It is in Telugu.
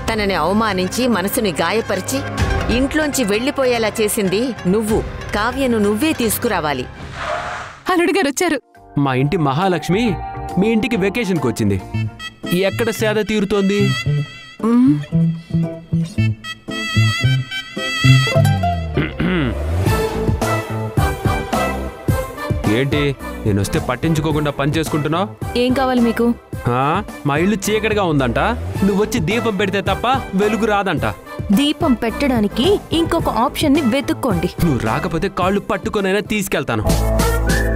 తనని అవమానించి మనసుని గాయపరిచి ఇంట్లోంచి వెళ్ళిపోయేలా చేసింది నువ్వు కావ్యను నువ్వే తీసుకురావాలి అల్లుడు గారు వచ్చారు మా ఇంటి మహాలక్ష్మి మీ ఇంటికి వెకేషన్కి వచ్చింది ఎక్కడ సేద తీరుతోంది మ్మ్. ఏంటి నేను వస్తే పట్టించుకోకుండా పని చేసుకుంటున్నావు ఏం కావాలి మీకు మా ఇల్లు చీకటిగా ఉందంట నువ్వు వచ్చి దీపం పెడితే తప్ప వెలుగు రాదంట దీపం పెట్టడానికి ఇంకొక ఆప్షన్ ని వెతుక్కోండి నువ్వు రాకపోతే కాళ్ళు పట్టుకొనైనా తీసుకెళ్తాను